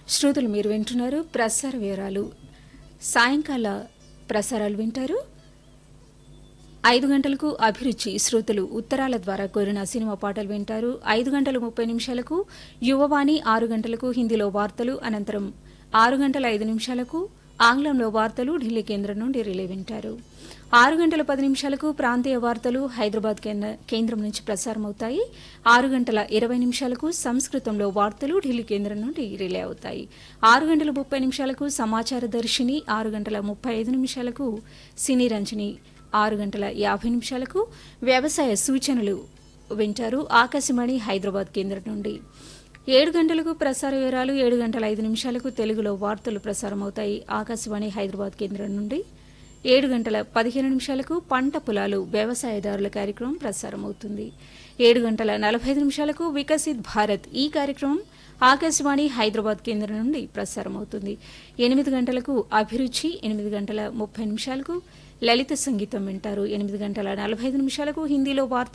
శ్రోతలు మీరు వింటున్నారు ప్రసార వివరాలు సాయంకాల ప్రసారాలు వింటారు ఐదు గంటలకు అభిరుచి శ్రోతలు ఉత్తరాల ద్వారా కోరిన సినిమా పాటలు వింటారు ఐదు గంటల ముప్పై నిమిషాలకు యువవాణి ఆరు గంటలకు హిందీలో వార్తలు అనంతరం ఆరు గంటల ఐదు నిమిషాలకు ఆంగ్లంలో వార్తలు ఢిల్లీ కేంద్రం నుండి రిలే వింటారు ఆరు గంటల పది నిమిషాలకు ప్రాంతీయ వార్తలు హైదరాబాద్ కేంద్ర కేంద్రం నుంచి ప్రసారమవుతాయి ఆరు గంటల ఇరవై నిమిషాలకు సంస్కృతంలో వార్తలు ఢిల్లీ కేంద్రం నుండి రిలే అవుతాయి ఆరు గంటల ముప్పై నిమిషాలకు సమాచార దర్శిని ఆరు గంటల ముప్పై ఐదు నిమిషాలకు సినీ రంజని ఆరు గంటల యాభై నిమిషాలకు వ్యవసాయ సూచనలు వింటారు ఆకాశవాణి హైదరాబాద్ కేంద్రం నుండి ఏడు గంటలకు ప్రసార వివరాలు ఏడు గంటల ఐదు నిమిషాలకు తెలుగులో వార్తలు ప్రసారమవుతాయి ఆకాశవాణి హైదరాబాద్ కేంద్రం నుండి ఏడు గంటల పదిహేను నిమిషాలకు పంట పొలాలు వ్యవసాయదారుల కార్యక్రమం ప్రసారమవుతుంది ఏడు గంటల నలభై ఐదు నిమిషాలకు వికసిత్ భారత్ ఈ కార్యక్రమం ఆకాశవాణి హైదరాబాద్ కేంద్రం నుండి ప్రసారమవుతుంది ఎనిమిది గంటలకు అభిరుచి ఎనిమిది గంటల ముప్పై నిమిషాలకు లలిత సంగీతం వింటారు ఎనిమిది గంటల నలభై ఐదు నిమిషాలకు హిందీలో వార్తలు